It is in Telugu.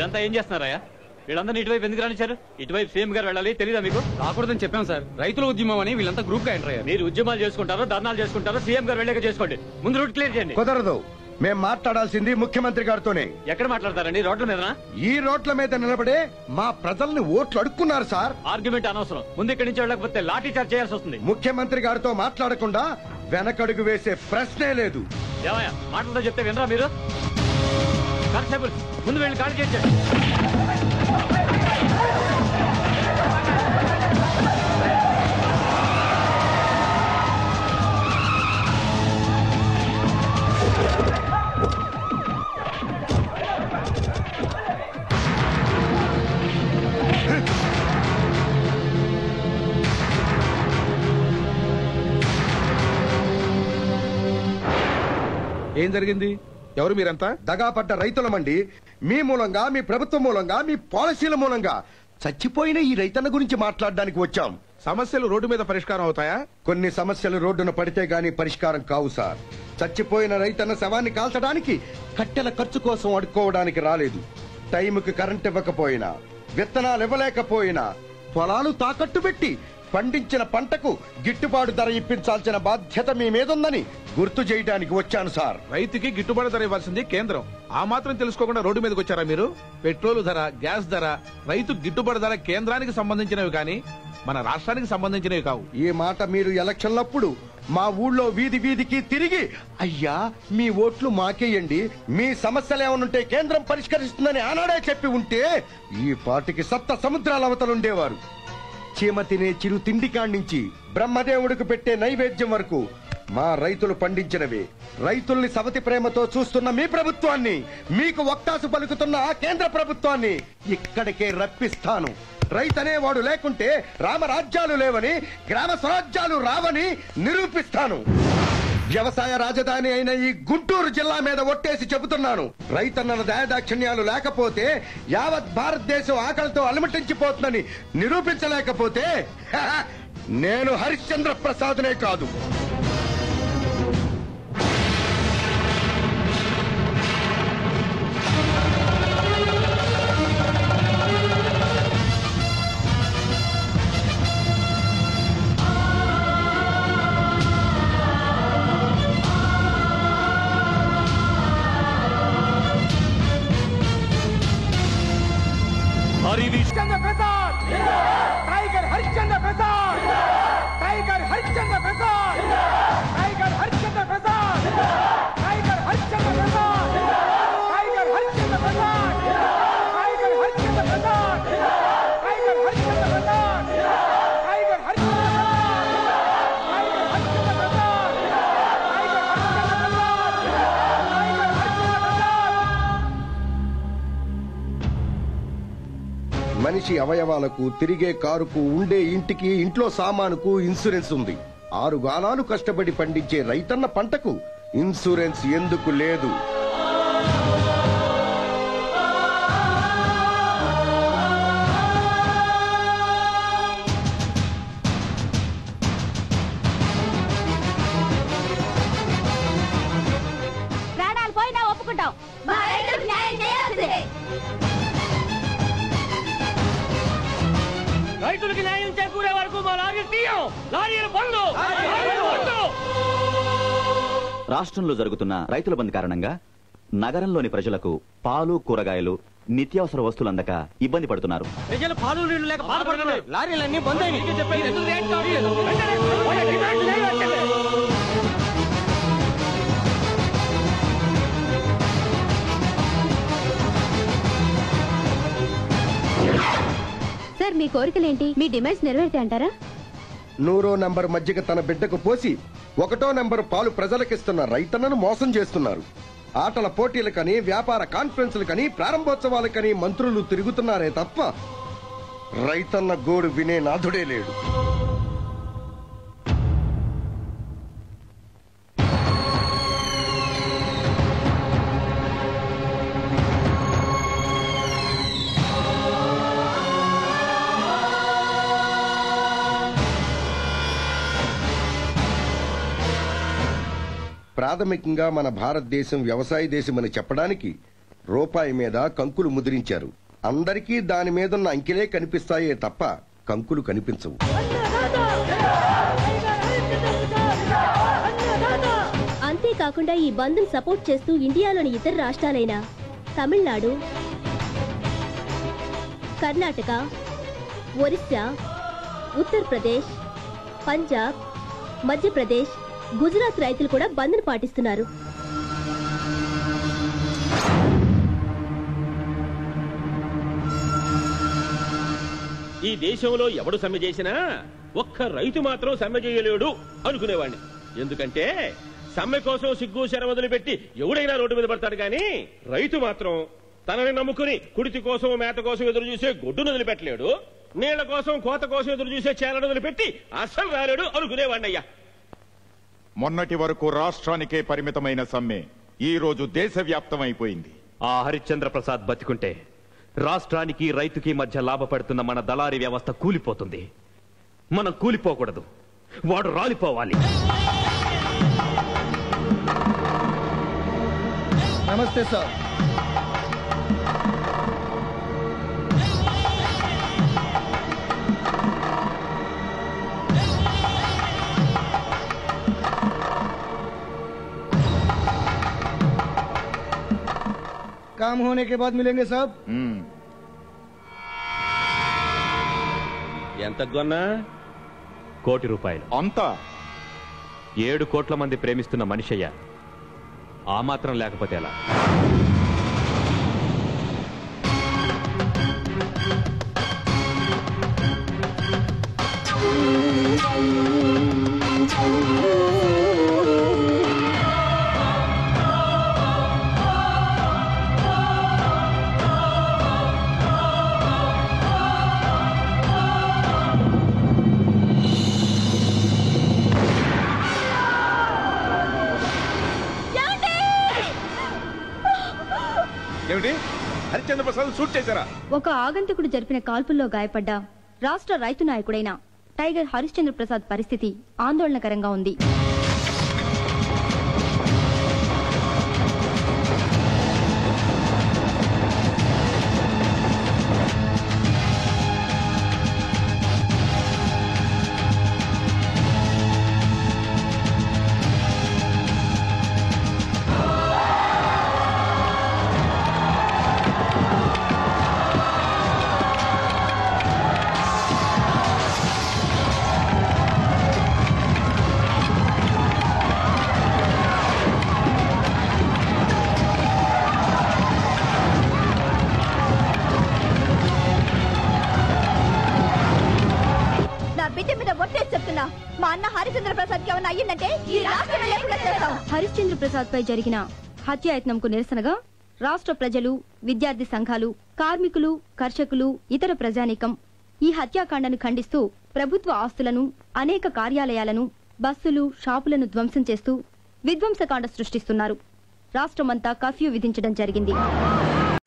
వీళ్ళంతా ఏం చేస్తున్నారయ్యా వీళ్ళందరినీ ఇటువైపు ఎందుకు రానిచ్చారు ఇటువైపు సీఎం గారు వెళ్ళాలి తెలీదా మీకు రాకూడదని చెప్పాం సార్ రైతుల ఉద్యమం అని వీళ్ళంతా గ్రూప్ గా ఎంటర్ అయ్యారు మీరు ఉద్యమాలు చేసుకుంటారో ధర్నాలు చేసుకుంటారో సీఎం గారు వెళ్ళాక చేసుకోండి ముందు రూట్ క్లియర్ చేయండి కుదరదు మేం మాట్లాడాల్సింది ముఖ్యమంత్రి గారితోనే ఎక్కడ మాట్లాడతారండి రోడ్ల మీదనా ఈ రోడ్ల మీద నిలబడే మా ప్రజల్ని ఓట్లు అడుక్కున్నారు సార్ ఆర్గ్యుమెంట్ అనవసరం ముందు ఇక్కడి నుంచి వెళ్ళకపోతే లాఠీ చార్జ్ చేయాల్సి వస్తుంది ముఖ్యమంత్రి గారితో మాట్లాడకుండా వెనకడుగు వేసే ప్రశ్నే లేదు ఏమయ్యా మాటలతో చెప్తే వినరా మీరు కానిస్టేబుల్ ముందు వెళ్ళి ఖాళీ చేయండి ఏం జరిగింది ఎవరు మీరంతా దగాపడ్డ రైతులమండి మీ మూలంగా మీ ప్రభుత్వం మూలంగా మీ పాలసీల మూలంగా చచ్చిపోయిన ఈ రైతన్న గురించి మాట్లాడడానికి వచ్చాం సమస్యలు రోడ్డు మీద పరిష్కారం అవుతాయా కొన్ని సమస్యలు రోడ్డున పడితే గాని పరిష్కారం కావు సార్ చచ్చిపోయిన రైతన్న శవాన్ని కాల్చడానికి కట్టెల ఖర్చు కోసం అడుక్కోవడానికి రాలేదు టైంకి కరెంట్ ఇవ్వకపోయినా విత్తనాలు ఇవ్వలేకపోయినా పొలాలు తాకట్టు పెట్టి పండించిన పంటకు గిట్టుబాటు ధర ఇప్పించాల్సిన బాధ్యత మీ మీదుందని గుర్తు చేయడానికి వచ్చాను సార్ రైతుకి గిట్టుబాటు ధర ఇవ్వాల్సింది కేంద్రం ఆ మాత్రం తెలుసుకోకుండా రోడ్డు మీదకి వచ్చారా మీరు పెట్రోల్ ధర గ్యాస్ ధర రైతు గిట్టుబాటు ధర కేంద్రానికి సంబంధించినవి కానీ మన రాష్ట్రానికి సంబంధించినవి కావు ఈ మాట మీరు ఎలక్షన్లప్పుడు మా ఊళ్ళో వీధి వీధికి తిరిగి అయ్యా మీ ఓట్లు మాకేయండి మీ సమస్యలు ఏమనుంటే కేంద్రం పరిష్కరిస్తుందని ఆనాడే చెప్పి ఉంటే ఈ పాటికి సప్త సముద్రాల అవతలుండేవారు చీమ తినే చిరు తిండి కాణ్ణించి బ్రహ్మదేవుడికి పెట్టే నైవేద్యం వరకు మా రైతులు పండించినవే రైతుల్ని సవతి ప్రేమతో చూస్తున్న మీ ప్రభుత్వాన్ని మీకు వక్తాసు పలుకుతున్న ఆ కేంద్ర ప్రభుత్వాన్ని ఇక్కడికే రప్పిస్తాను రైతనేవాడు లేకుంటే రామరాజ్యాలు లేవని గ్రామ స్వరాజ్యాలు రావని నిరూపిస్తాను వ్యవసాయ రాజధాని అయిన ఈ గుంటూరు జిల్లా మీద ఒట్టేసి చెబుతున్నాను రైతన్నల దయాదాక్షిణ్యాలు లేకపోతే యావత్ భారతదేశం ఆకలితో అలమటించిపోతుందని నిరూపించలేకపోతే హహ, నేను హరిశ్చంద్ర ప్రసాద్నే కాదు హరివి Harishchandra Prasad tiger Harishchandra Prasad tiger Harishchandra Prasad tiger Harishchandra Prasad tiger Harishchandra Prasad tiger Harishchandra Prasad tiger Harishchandra Prasad tiger Harishchandra Prasad tiger Harishchandra Prasad tiger Harishchandra Prasad tiger Harishchandra Prasad మనిషి అవయవాలకు తిరిగే కారుకు ఉండే ఇంటికి ఇంట్లో సామానుకు ఇన్సూరెన్స్ ఉంది ఆరు గాలాలు కష్టపడి పండించే రైతన్న పంటకు ఇన్సూరెన్స్ ఎందుకు లేదు ప్రాణాలు పోయినా ఒప్పుకుంటాం మా రైతులకు న్యాయం చేయాల్సిందే రైతులకి న్యాయం చేకూరే వరకు మా లారీ తీయం లారీలు బంధు లారీలు బంధు రాష్ట్రంలో జరుగుతున్న రైతుల బంద్ కారణంగా నగరంలోని ప్రజలకు పాలు కూరగాయలు నిత్యావసర వస్తువులు అందక ఇబ్బంది పడుతున్నారు ప్రజలు పాలు నీళ్లు లేక బాధపడుతున్నారు లారీలన్నీ బంద్ అయినాయి చెప్పేది ఎందుకు రేట్ కావట్లేదు? వెంటనే వాళ్ళ డిమాండ్ నెరవేర్చండి. సార్ మీ కోరికలేంటి మీ డిమాండ్స్ నెరవేర్తే అంటారా నూరో నంబర్ మజ్జిగ తన బిడ్డకు పోసి ఒకటో నంబర్ పాలు ప్రజలకిస్తున్న రైతన్నను మోసం చేస్తున్నారు ఆటల పోటీలకని వ్యాపార కాన్ఫరెన్సులకని ప్రారంభోత్సవాలకని మంత్రులు తిరుగుతున్నారే తప్ప రైతన్న గోడు వినే నాథుడే లేడు ప్రాథమికంగా మన భారతదేశం వ్యవసాయ దేశమని చెప్పడానికి రూపాయి మీద కంకులు ముద్రించారు అందరికీ దాని మీదున్న అంకెలే కనిపిస్తాయే తప్ప కంకులు కనిపించవు అంతేకాకుండా ఈ బంద్ సపోర్ట్ చేస్తూ ఇండియాలోని ఇతర రాష్ట్రాలైన తమిళనాడు కర్ణాటక ఒరిస్సా ఉత్తరప్రదేశ్ పంజాబ్ మధ్యప్రదేశ్ గుజరాత్ రైతులు కూడా బంద్ను పాటిస్తున్నారు ఈ దేశంలో ఎవడు సమ్మె చేసినా ఒక్క రైతు మాత్రం సమ్మె చేయలేడు అనుకునేవాడిని ఎందుకంటే సమ్మె కోసం సిగ్గు శర వదిలిపెట్టి ఎవడైనా రోడ్డు మీద పడతాడు కానీ రైతు మాత్రం తనని నమ్ముకుని కుడితి కోసం మేత కోసం ఎదురు చూసే గొడ్డును వదిలిపెట్టలేడు నీళ్ల కోసం కోత కోసం ఎదురు చూసే చేలను వదిలిపెట్టి అస్సలు రాలేడు అనుకునేవాడిని అయ్యా మొన్నటి వరకు రాష్ట్రానికే పరిమితమైన సమ్మె ఈ రోజు దేశవ్యాప్తమైపోయింది ఆ హరిశ్చంద్ర ప్రసాద్ బతికుంటే రాష్ట్రానికి రైతుకి మధ్య లాభపడుతున్న మన దళారీ వ్యవస్థ కూలిపోతుంది మనం కూలిపోకూడదు వాడు రాలిపోవాలి నమస్తే సార్ काम होने के बाद मिलेंगे साहब మ్మ్. ఎంత కొన్నా కోటి రూపాయలు అంతా ఏడు కోట్ల మంది ప్రేమిస్తున్న మనిషయ్య ఆ మాత్రం లేకపోతే ఎలా ఏమిటి హరిశ్చంద్ర ప్రసాద్ షూట్ చేశారా ఒక ఆగంతకుడు జరిపిన కాల్పుల్లో గాయపడ్డ రాష్ట్ర రైతు నాయకుడైన టైగర్ హరిశ్చంద్ర ప్రసాద్ పరిస్థితి ఆందోళనకరంగా ఉంది నా బిడ్డ మీద ఒట్టేసి చెప్తున్నా మా అన్న హరిచంద్ర ప్రసాద్ కి ఏమన్నా అయ్యిందంటే ఈ రాష్ట్రం లేకుండా చేస్తాం హరిశ్చంద్ర ప్రసాద్ పై జరిగిన హత్యాయత్నంకు నిరసనగా రాష్ట్ర ప్రజలు విద్యార్థి సంఘాలు కార్మికులు కర్షకులు ఇతర ప్రజానీకం ఈ హత్యాకాండను ఖండిస్తూ ప్రభుత్వ ఆస్తులను అనేక కార్యాలయాలను బస్సులు షాపులను ధ్వంసం చేస్తూ విధ్వంసకాండ సృష్టిస్తున్నారు రాష్ట్రమంతా కర్ఫ్యూ విధించడం జరిగింది